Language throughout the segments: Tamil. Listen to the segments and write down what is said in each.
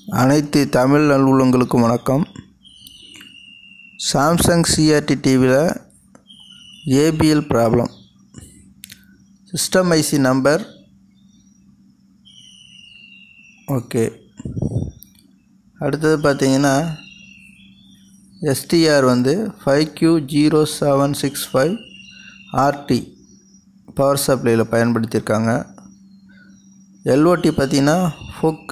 அனைத்து தமிழ் நல்லுள்ளங்களுக்கும் வணக்கம் சாம்சங் சிஆர்டி டிவியில் ABL problem system IC number okay அடுத்தது பார்த்தீங்கன்னா எஸ்டிஆர் வந்து five Q zero seven six five RT power சப்ளையில் பயன்படுத்தியிருக்காங்க எல்ஓடி பார்த்தீங்கன்னா ஃபுக்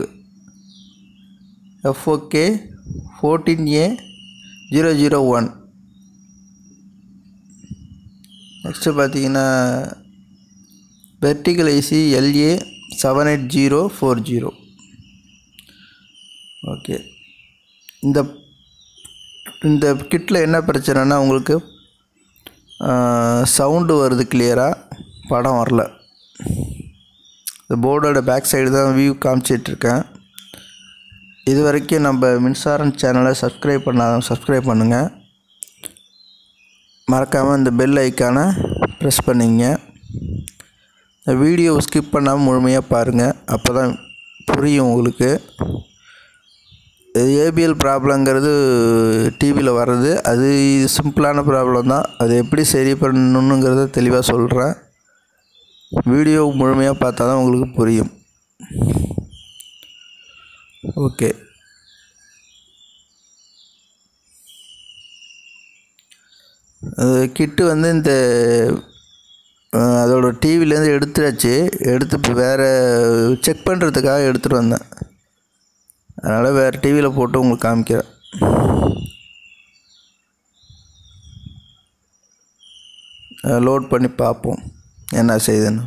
FOK fourteen A zero zero one next பார்த்தீங்கன்னா vertical IC LA seven eight zero four zero okay இந்த இந்த கிட்டில் என்ன பிரச்சனைனா உங்களுக்கு சவுண்டு வருது கிளியராக படம் வரல இந்த போர்டோட பேக் சைடு தான் வியூ காமிச்சிட்ருக்கேன் இது வரைக்கும் நம்ம மின்சாரம் சேனலை சப்ஸ்கிரைப் பண்ணாத சப்ஸ்கிரைப் பண்ணுங்கள் மறக்காமல் இந்த பெல் ஐக்கானை ப்ரெஸ் பண்ணிங்க இந்த வீடியோவை ஸ்கிப் பண்ணாமல் முழுமையாக பாருங்கள் அப்போ தான் புரியும் உங்களுக்கு ஏபிஎல் ப்ராப்ளங்கிறது டிவியில் வர்றது அது சிம்பிளான ப்ராப்ளம் தான் அது எப்படி சரி பண்ணணுங்கிறத தெளிவாக சொல்கிறேன் வீடியோ முழுமையாக பார்த்தா தான் உங்களுக்கு புரியும் ஓகே அது கிட்டு வந்து இந்த அஹ், அதோட டிவிலேருந்து எடுத்துடாச்சு எடுத்து இப்போ வேறு செக் பண்ணுறதுக்காக எடுத்துகிட்டு வந்தேன் அதனால் வேறு டிவியில் போட்டு உங்களுக்கு காமிக்கிறேன் லோட் பண்ணி பார்ப்போம் என்ன செய்யுதுன்னு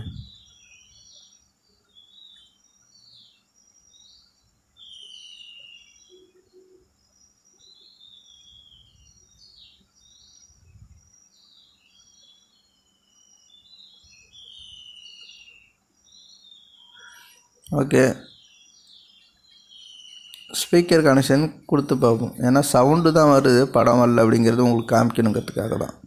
ஓகே ஸ்பீக்கர் கனெக்ஷன் கொடுத்து பார்ப்போம் ஏன்னா சவுண்டு தான் வருது படம் வரல அப்படிங்கிறது உங்களுக்கு காமிக்கணுங்கிறதுக்காக தான்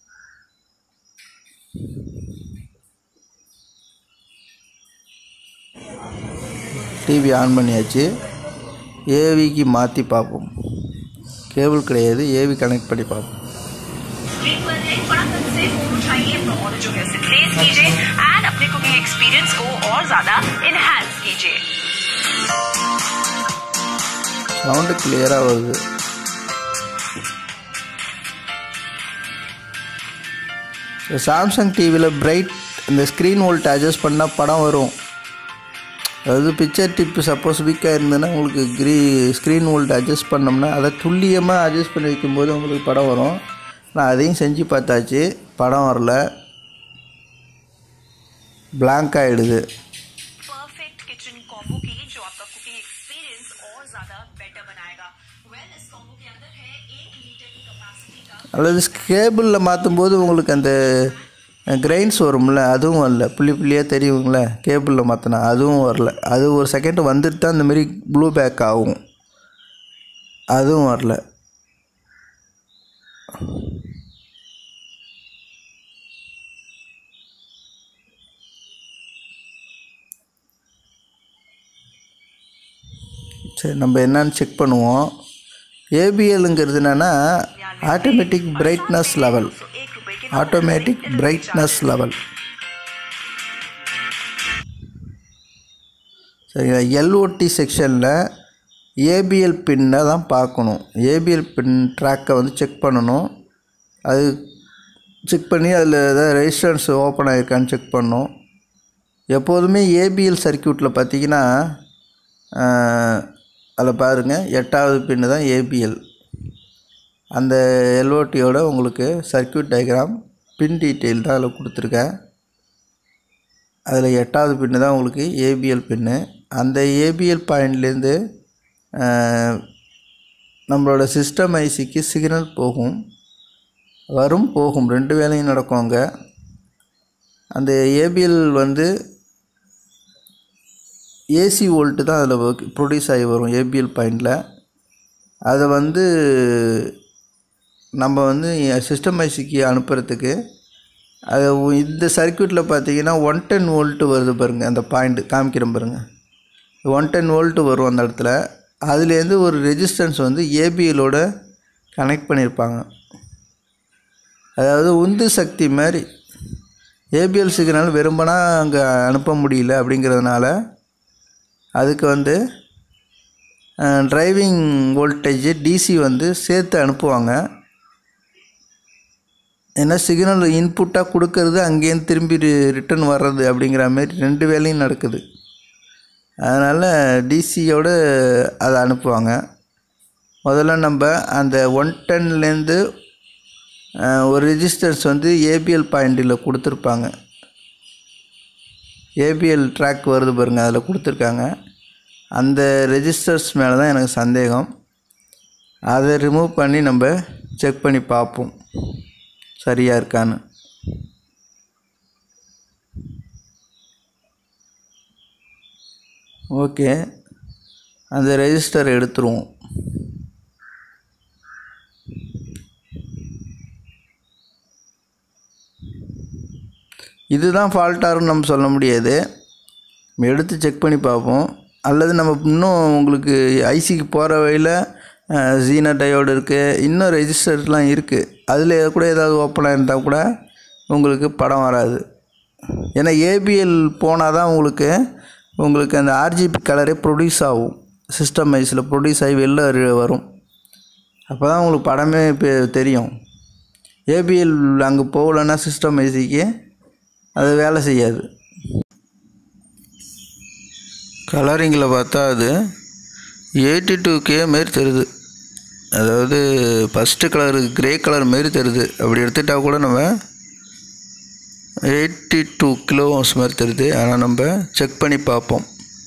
டிவி ஆன் பண்ணியாச்சு ஏவிக்கு மாற்றி பார்ப்போம் கேபிள் கிடையாது ஏவி கனெக்ட் பண்ணி பார்ப்போம் स्क्रीन पर है फटाफट से फोन उठाइए और जो है प्लेस कीजिए एंड अपने कुकिंग एक्सपीरियंस को और ज्यादा इनहेंस कीजिए சவுண்டு கிளியராக வருது சாம்சங் டிவியில் பிரைட் இந்த ஸ்க்ரீன் வோல்ட் அட்ஜஸ்ட் பண்ணால் படம் வரும் அதாவது பிக்சர் டிப்பு சப்போஸ் வீக்காக இருந்ததுன்னா உங்களுக்கு க்ரீ ஸ்க்ரீன் வோல்ட் அட்ஜஸ்ட் பண்ணோம்னா அதை துல்லியமாக அட்ஜஸ்ட் பண்ணி வைக்கும்போது உங்களுக்கு படம் வரும் நான் அதையும் செஞ்சு பார்த்தாச்சு படம் வரல blank ஆகிடுது परफेक्ट किचन कॉम्बो की जो आपका कुकिंग एक्सपीरियंस और ज्यादा बेटर बनाएगा वेल इस कॉम्बो के अंदर है एक लीटर की कैपेसिटी का அல்லது கேபிளில் மாற்றும்போது உங்களுக்கு அந்த கிரைன்ஸ் வரும்ல அதுவும் வரல புள்ளி புள்ளியாக தெரியுங்கள கேபிளில் மாற்றினா அதுவும் வரல அது ஒரு செகண்ட் வந்துட்டு தான் இந்த மாதிரி ப்ளூ பேக் ஆகும் அதுவும் வரல சரி நம்ம என்னன்னு செக் பண்ணுவோம் ஏபிஎல்ங்கிறது என்னென்னா ஆட்டோமேட்டிக் பிரைட்னஸ் லெவல் एक रुपए के ஆட்டோமேட்டிக் பிரைட்னஸ் லெவல் சரிங்களா எல்ஓடி செக்ஷனில் ஏபிஎல் பின்னை தான் பார்க்கணும் ஏபிஎல் பின் ட்ராக்கை வந்து செக் பண்ணணும் அது செக் பண்ணி அதில் ஏதாவது ரெஜிஸ்டன்ஸ் ஓப்பன் ஆகிருக்கான்னு செக் பண்ணணும் எப்போதுமே ஏபிஎல் சர்க்கியூட்டில் பார்த்தீங்கன்னா அதில் பாருங்கள் எட்டாவது பின்னு தான் ஏபிஎல் அந்த எல்ஓடியோட உங்களுக்கு சர்க்யூட் டயக்ராம் பின் டீட்டெயில் தான் அதில் கொடுத்துருக்கேன் அதில் எட்டாவது பின்னு தான் உங்களுக்கு ஏபிஎல் பின்னு அந்த ஏபிஎல் பாயிண்ட்லேருந்து நம்மளோட சிஸ்டம் ஐசிக்கு சிக்னல் போகும் வரும் போகும் ரெண்டு வேலையும் நடக்கும் அங்கே அந்த ஏபிஎல் வந்து ஏசி வோல்ட்டு தான் அதில் ப்ரொடியூஸ் ஆகி வரும் ஏபிஎல் பாயிண்டில் அதை வந்து நம்ம வந்து சிஸ்டம் ஐசிக்கு அனுப்புறதுக்கு அது உ- இந்த சர்க்யூட்டில் பார்த்தீங்கன்னா ஒன் டென் வோல்ட்டு வருது பாருங்கள் அந்த பாயிண்ட் காமிக்கிறேன் பாருங்கள் ஒன் டென் வோல்ட்டு வரும் அந்த இடத்துல அதுலேருந்து ஒரு ரெசிஸ்டன்ஸ் வந்து ஏபிஎலோட கனெக்ட் பண்ணியிருப்பாங்க அதாவது உந்து சக்தி மாதிரி ஏபிஎல் சிக்னல் விரும்பினா அங்கே அனுப்ப முடியல அப்படிங்கிறதுனால அதுக்கு வந்து டிரைவிங் வோல்டேஜ் டிசி வந்து சேர்த்து அனுப்புவாங்க ஏன்னா சிக்னல் இன்புட்டாக கொடுக்கறது அங்கேருந்து திரும்பி ரிட்டர்ன் வர்றது அப்படிங்கிற மாதிரி ரெண்டு வேலையும் நடக்குது அதனால் டிசியோடு அதை அனுப்புவாங்க முதல்ல நம்ம அந்த ஒன் டென்லேருந்து ஒரு ரெஜிஸ்டர்ஸ் வந்து ஏபிஎல் பாயிண்டில் கொடுத்துருப்பாங்க ஏபிஎல் ட்ராக் வருது பாருங்கள் அதில் கொடுத்துருக்காங்க அந்த ரெஜிஸ்டர்ஸ் மேலே தான் எனக்கு சந்தேகம் அதை ரிமூவ் பண்ணி நம்ம செக் பண்ணி பார்ப்போம் சரியாக இருக்கான்னு ஓகே அந்த ரெஜிஸ்டர் எடுத்துருவோம் இதுதான் ஃபால்ட்டாருன்னு நம்ம சொல்ல முடியாது நம்ம எடுத்து செக் பண்ணி பார்ப்போம் அல்லது நம்ம இன்னும் உங்களுக்கு ஐசிக்கு போகிற வழியில் ஜீனா டயோடு இருக்குது இன்னும் ரெஜிஸ்டர்லாம் இருக்குது அதில் கூட ஏதாவது ஓப்பனாக இருந்தால் கூட உங்களுக்கு படம் வராது ஏன்னா ஏபிஎல் போனால் தான் உங்களுக்கு உங்களுக்கு அந்த ஆர்ஜிபி கலரே ப்ரொடியூஸ் ஆகும் சிஸ்டம் வைஸில் ப்ரொடியூஸ் ஆகி வெளில ரு- வரும் அப்போ தான் உங்களுக்கு படமே இப்போ தெரியும் ஏபிஎல் அங்கே போகலன்னா சிஸ்டம் ஐசிக்கு அது வேலை செய்யாது கலரிங்கில் பார்த்தா அது எயிட்டி டூ கே மாரி தருது அதாவது ஃபஸ்ட்டு கலரு கிரே கலர் மாரி தருது அப்படி எடுத்துட்டா கூட நம்ம எயிட்டி டூ கிலோ மாதிரி தருது ஆனால் நம்ம செக் பண்ணி பார்ப்போம்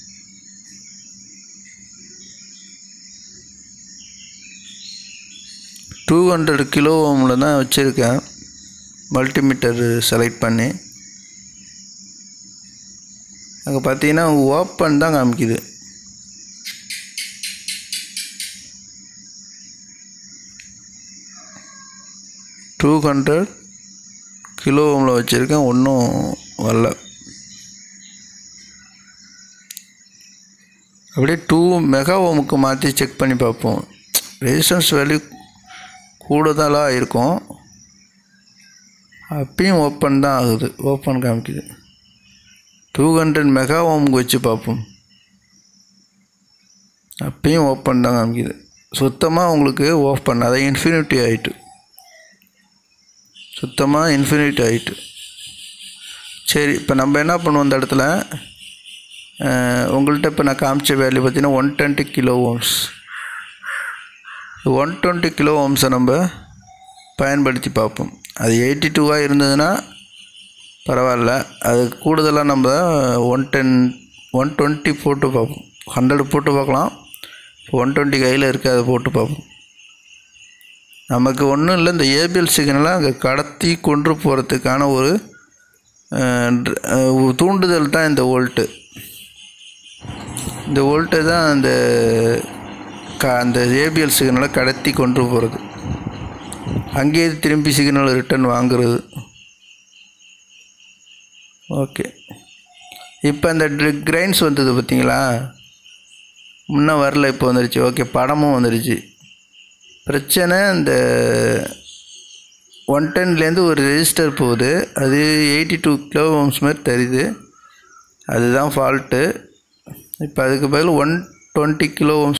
டூ ஹண்ட்ரட் கிலோ ஓமில் தான் வச்சுருக்கேன் மல்டிமீட்டர் செலக்ட் பண்ணி அங்கே பார்த்தீங்கன்னா ஓப்பன் தான் காமிக்குது டூ ஹண்ட்ரட் கிலோ ஓமில் வச்சுருக்கேன் ஒன்றும் வரல அப்படியே டூ மெகா ஓமுக்கு மாற்றி செக் பண்ணி பார்ப்போம் ரெசிஸ்டன்ஸ் வேல்யூ கூடுதலாக இருக்கும் அப்பயும் ஓப்பன் தான் ஆகுது ஓப்பன் காமிக்குது டூ ஹண்ட்ரட் மெகா ஓமுக்கு வச்சு பார்ப்போம் அப்பயும் ஓப்பன் தான் காமிக்குது சுத்தமாக உங்களுக்கு ஓப்பன் அதை இன்ஃபினிட்டி ஆகிட்டு சுத்தமாக இன்ஃபினிட்டி ஆகிட்டு சரி இப்போ நம்ம என்ன பண்ணுவோம் இந்த இடத்துல அஹ், உங்கள்கிட்ட இப்போ நான் காமிச்ச வேல்யூ பார்த்தீங்கன்னா one twenty kilo ohms one twenty kilo ஓம்ஸை நம்ம பயன்படுத்தி பார்ப்போம் அது எயிட்டி டூவாக இருந்ததுன்னா பரவாயில்ல அது கூடுதலாக நம்ம ஒன் டென் ஒன் டுவெண்ட்டி போட்டு பார்ப்போம் ஹண்ட்ரட் போட்டு பார்க்கலாம் ஒன் டுவெண்ட்டி கையில் இருக்குது அதை போட்டு பார்ப்போம் நமக்கு ஒன்றும் இல்லை இந்த ஏபிஎல் சிக்னலை அங்கே கடத்தி கொண்டு போகிறதுக்கான ஒரு அஹ், ட்ர- அஹ், தூண்டுதல் தான் இந்த வோல்ட்டு இந்த வோல்ட்டு தான் அந்த க அந்த ஏபிஎல் சிக்னலை கடத்தி கொண்டு போகிறது அங்கேயே திரும்பி சிக்னல் ரிட்டர்ன் வாங்குறது ஓகே இப்போ இந்த கிரைன்ஸ் வந்தது பார்த்தீங்களா முன்னே வரல இப்போ வந்துருச்சு ஓகே படமும் வந்துருச்சு பிரச்சனை இந்த ஒன் டென்லேருந்து ஒரு ரெஜிஸ்டர் போகுது அது எயிட்டி டூ கிலோ ஓம்ஸ் மாதிரி தெரியுது அதுதான் ஃபால்ட்டு இப்போ அதுக்கு பதில் ஒன் டுவெண்ட்டி கிலோ ஓம்ஸ்